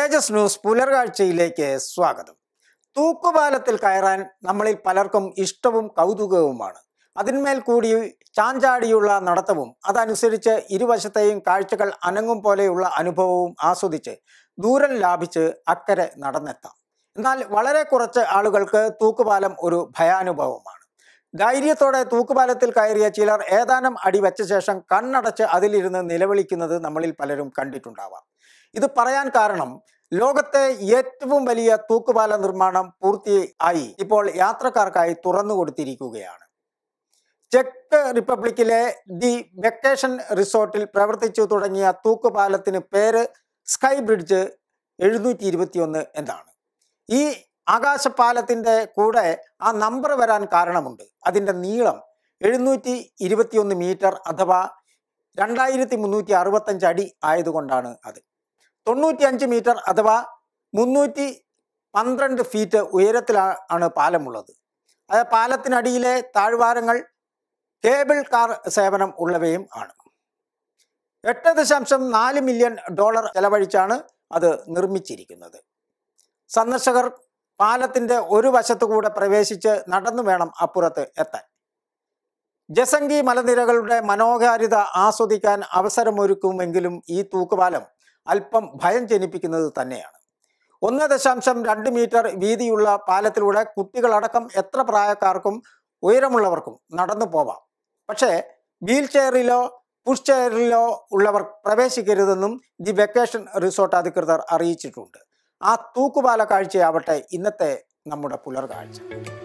തേജസ് news പുലർകാഴ്ചയിലേക്ക് സ്വാഗതം തൂക്കുപാലത്തിൽ കയറാൻ നമ്മളിൽ പലർക്കും ഇഷ്ടവും കൗതുകവുമാണ് അതിന്മേൽ കൂടി ചാഞ്ചാടിയുള്ള നടത്തവും അതനുസരിച്ച് ഇരുവശത്തെയും കാഴ്ചകൾ അനങ്ങും പോലെയുള്ള അനുഭവവും ആസ്വദിച്ച് ദൂരം ലാഭിച്ച് അക്കരെ നടന്നെത്താം എന്നാൽ വളരെ കുറച്ച് ആളുകൾക്ക് തൂക്കുപാലം ഒരു ഭയാനുഭവമാണ് ധൈര്യത്തോടെ തൂക്കുപാലത്തിൽ കയറിയ ചിലർ ഏതാനും അടി വെച്ച ശേഷം കണ്ണടച്ച് അതിലിരുന്ന് നിലവിളിക്കുന്നത് നമ്മളിൽ പലരും കണ്ടിട്ടുണ്ടാവാം ഇത് പറയാൻ കാരണം ലോകത്തെ ഏറ്റവും വലിയ തൂക്കുപാല നിർമ്മാണം പൂർത്തിയായി ഇപ്പോൾ യാത്രക്കാർക്കായി തുറന്നു കൊടുത്തിരിക്കുകയാണ് ചെക്ക് റിപ്പബ്ലിക്കിലെ ദി വെക്കേഷൻ റിസോർട്ടിൽ പ്രവർത്തിച്ചു തുടങ്ങിയ തൂക്കുപാലത്തിന് പേര് സ്കൈ ബ്രിഡ്ജ് എഴുന്നൂറ്റി ഇരുപത്തിയൊന്ന് എന്നാണ് ഈ ആകാശപാലത്തിൻ്റെ കൂടെ ആ നമ്പർ വരാൻ കാരണമുണ്ട് അതിൻ്റെ നീളം എഴുന്നൂറ്റി ഇരുപത്തിയൊന്ന് മീറ്റർ അഥവാ രണ്ടായിരത്തി മുന്നൂറ്റി അറുപത്തഞ്ച് അടി ആയതുകൊണ്ടാണ് അത് തൊണ്ണൂറ്റി അഞ്ച് മീറ്റർ അഥവാ മുന്നൂറ്റി പന്ത്രണ്ട് ഫീറ്റ് ഉയരത്തിലാണ് പാലമുള്ളത് അത് പാലത്തിനടിയിലെ താഴ്വാരങ്ങൾ കേബിൾ കാർ സേവനം ഉള്ളവയും ആണ് എട്ട് ദശാംശം നാല് മില്യൺ ഡോളർ ചെലവഴിച്ചാണ് അത് നിർമ്മിച്ചിരിക്കുന്നത് സന്ദർശകർ പാലത്തിന്റെ ഒരു വശത്തുകൂടെ പ്രവേശിച്ച് നടന്നു വേണം അപ്പുറത്ത് എത്താൻ ജസംഗി മലനിരകളുടെ മനോഹാരിത ആസ്വദിക്കാൻ അവസരമൊരുക്കുമെങ്കിലും ഈ തൂക്കുപാലം അല്പം ഭയം ജനിപ്പിക്കുന്നത് തന്നെയാണ് ഒന്ന് ദശാംശം രണ്ട് മീറ്റർ വീതിയുള്ള പാലത്തിലൂടെ കുട്ടികളടക്കം എത്ര പ്രായക്കാർക്കും ഉയരമുള്ളവർക്കും നടന്നു പോവാം പക്ഷേ വീൽ ചെയറിലോ പുഷ് ചെയറിലോ ഉള്ളവർ പ്രവേശിക്കരുതെന്നും ദി വെക്കേഷൻ റിസോർട്ട് അധികൃതർ അറിയിച്ചിട്ടുണ്ട് ആ തൂക്കുപാല കാഴ്ചയാവട്ടെ ഇന്നത്തെ നമ്മുടെ പുലർകാഴ്ച